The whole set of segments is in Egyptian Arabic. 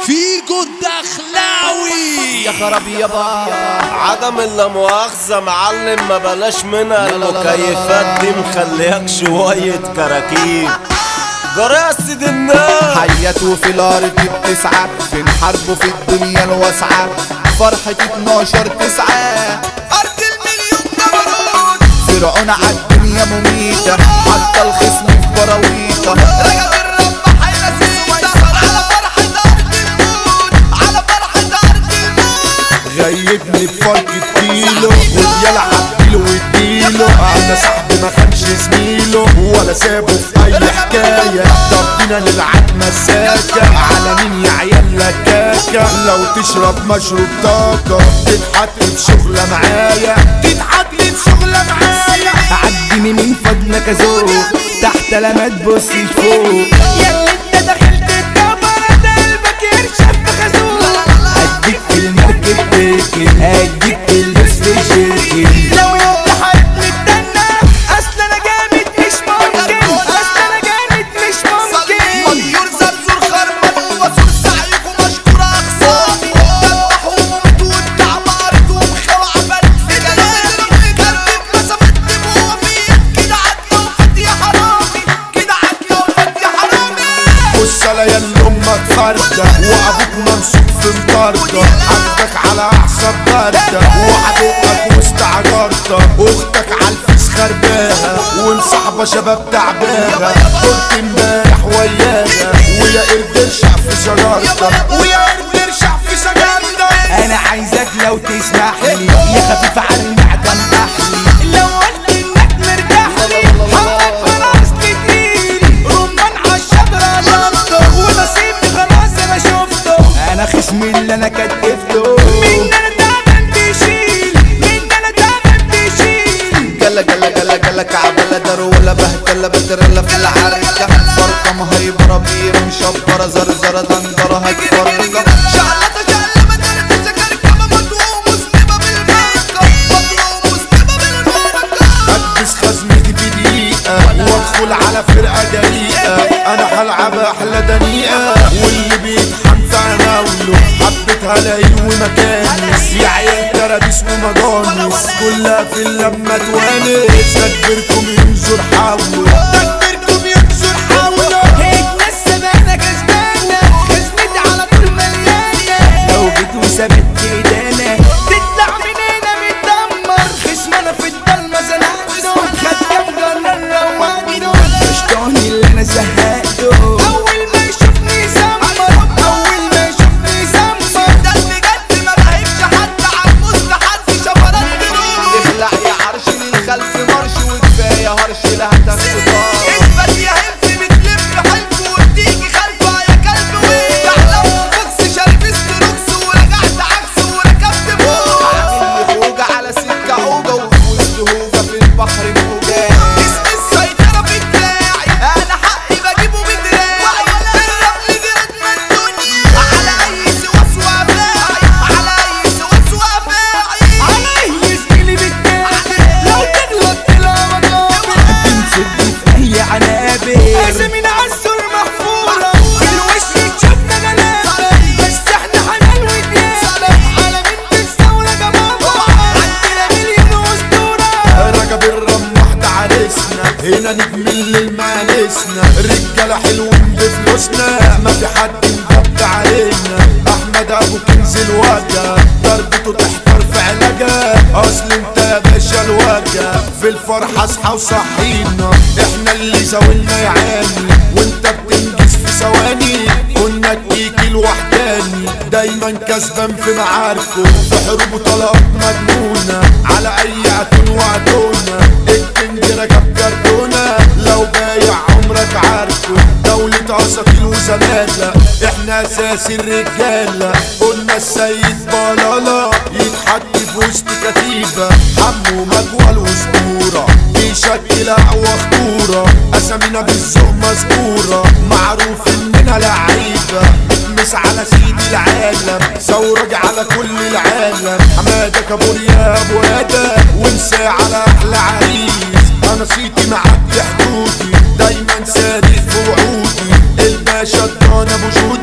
فيجو الدخلاوي يا خراب يابا عدم اللا مؤاخذة معلم ما بلاش منها لا لا لا المكيفات دي مخلياك شوية كراكيب جراسد الناس حياته في الارض بتسعة بنحاربه في الدنيا الواسعة فرحة 12 تسعة أرض المليون جبروت فرعون عالدنيا مميتة حتى الخصم في براويطة رجب الرب حيرسيتا على فرحة أرض الموت على فرحة أرض الموت غيبني بفرقة كيلو خد يلعب كيلو واديله انا صاحبي ما كانش زميله ولا سابه في اي حكاية طب بينا نلعب مساكة على مين يا عيال لكاكة لو تشرب مشروب طاقة تتحط في شغلة معايا تتحط في شغلة معايا عديني من فضلك ازوق تحت لا ما تبصش فوق يا انت دخلت الكاميرا ده قلبك يرشف بخازوق اديك في المركب تركن اديك في البس في شركن لو يوم حاربني استنى اصل انا جامد مش ممكن اصل انا جامد مش ممكن مطيور زرزور خربان وبصور سعيكم مشكور اخصامي دبحوا وموت واتعمرت ومخوع بلد في كلامي كرتب مسافة دموع فيك كده عدنا وفات يا حرامي كده عدنا وفات يا حرامي بص على يا اللي امك فردة وابوك ممسوك في مطاردة عندك على اعصاب باردة وحدوقك وسط عجارتة اختك عالفيس خرباها ومصاحبة شباب تعبانة قلت امبارح وياها ويا قرد ارشع في شجرتك ويا قرد ارشع في شجرتك انا عايزك لو تسمح لي يا خفيف على المعدن احلي لو قلت انك مرتاح لي حقك خلاص تديني رمان عالشجرة شفته ونصيبي خلاص انا شفته انا خصمي اللي انا كتفته مين ده انا تعبان بيشيل مين ده انا تعبان بيشيل جلا جلا جلا جلا كعبلة دار ولا بهتلة بترلة في العركة فرقة مهيبرة بيرة مشبرة زرزرة دندرة هتفرقة شعلطة شعلة بدرت شكركة مطلوب مسلمة بالماركة مطلوب مسلمة بالماركة هدس خزنتي في دقيقة وادخل على فرقة جريئة انا هلعب احلى دنيئة واللي بيتحن في عناوله حبة هلاقي ومكانس يا عيال كرابيس ومجانس كلها في اللمة توانس تكبيركم ينزل حاوله تكبيركم ينزل حاوله هيك ناس سبقنا كسبانة خزنتي على طول مليانة لو جيت وثبت ايدانا تطلع من هنا متدمر خصمنا في الضلمة زنقته خد كام جنة روقته اشتوني اللي انا زهقته أول ما يشوفني يسمر أول ما يشوفني يسمر ده بجد ما بهيبش حد عن مستحد شفرات بنور اخلع يا عرش للخلف مرش وكفايه هرش لا هتاخد اثبت يا هلف بتلف حلف وتيجي خلفه يا كلب وتعلم فوكس شارب ستروكس ورجعت عكس وركبت فوق عامل خوجة على سكة عوجة وفي هوجة في البحر موجة اسم السيطرة في دراعي انا حقي بجيبه بدراعي الرمل جرد من الدنيا على اي سواس وافاعي على اي سواس وافاعي على اي زميلي بتاعي لو تغلط تلا مطابق بنسد في اي عنابر اسامينا عالسور محفورة في الوش تشوفنا غلابة بس احنا حنان وديابة على بنت الثورة جماعة عندنا مليون اسطورة رجب الرمح ده عريسنا هنا نجم الليل مانسنا رجاله حلوين بفلوسنا ما في حد مجبت علينا احمد ابو كنز الوجه ضربته تحتار في علاجها اصل انت يا باشا الوجه في الفرحه اصحى وصحينا احنا اللي زاولنا يا عيني وانت بتنجز في ثواني كنا الكيكي الوحداني دايما كسبان في معاركه في حروب وطلقات مجنونه على اي اتون وعدونه الكنج ركب كرتونه لو بايع عمرك عارفه دولة اساطيل وزمالة احنا اساس الرجالة قلنا السيد بلالا يتحط في وسط كتيبة حمو مجوى الاسطورة بيشكل اقوى خطورة اسامينا بالذوق مذكورة معروف اننا لعيبة بتمس على سيد العالم ثورج على كل العالم حمادة كابوريا ابو ادم وانسى على احلى عريس انا صيتي معدي حدودي دايما صادق في وعودي الباشا الدان ابو جودي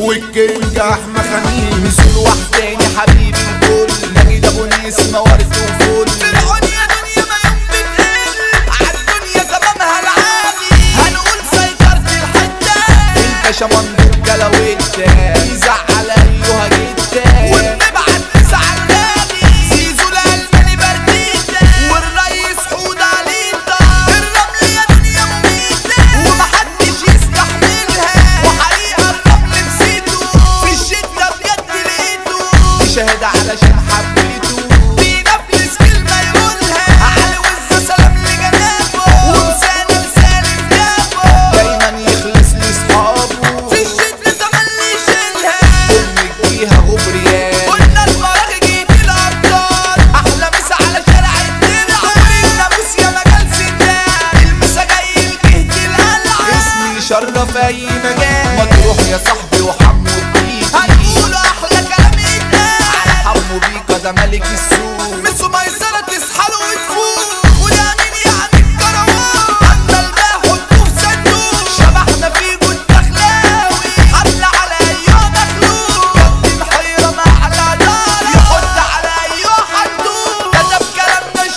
والكينج احمد خميس نزول وحداني حبيبي الكل نجد ابو نسمة ورد وفل فرعون يا دنيا ما يوم بتقل عالدنيا تمامها العالي هنقول سيطرت الحتة الباشا مندوب جلاوتة يزعل ايها جدا ونبعت تسعة الغالي زيزو الألماني برديدة والريس حود عليتا الرمل يا دنيا مميتة ومحدش يستحملها وحريقة الرمل نسيته في الشدة بجد لقيته شهد علشان حبيته بينفذ كلمة يقولها على وز سلام لجنابه ومسانة لسالم جابه دايما يخلص لاصحابه في الشدة تملي يشيلها امك فيها غبريان قلنا المراغي جيت الابطال احلى مسا على شارع الدرع الناموس يا مجال سندان المسا جاي الجهد القلعه اسمي شرف اي مجال مطروح يا صاحبي وحمو بيك هنقولوا احلى كلام يتقال حمو بيك ده ملك السوق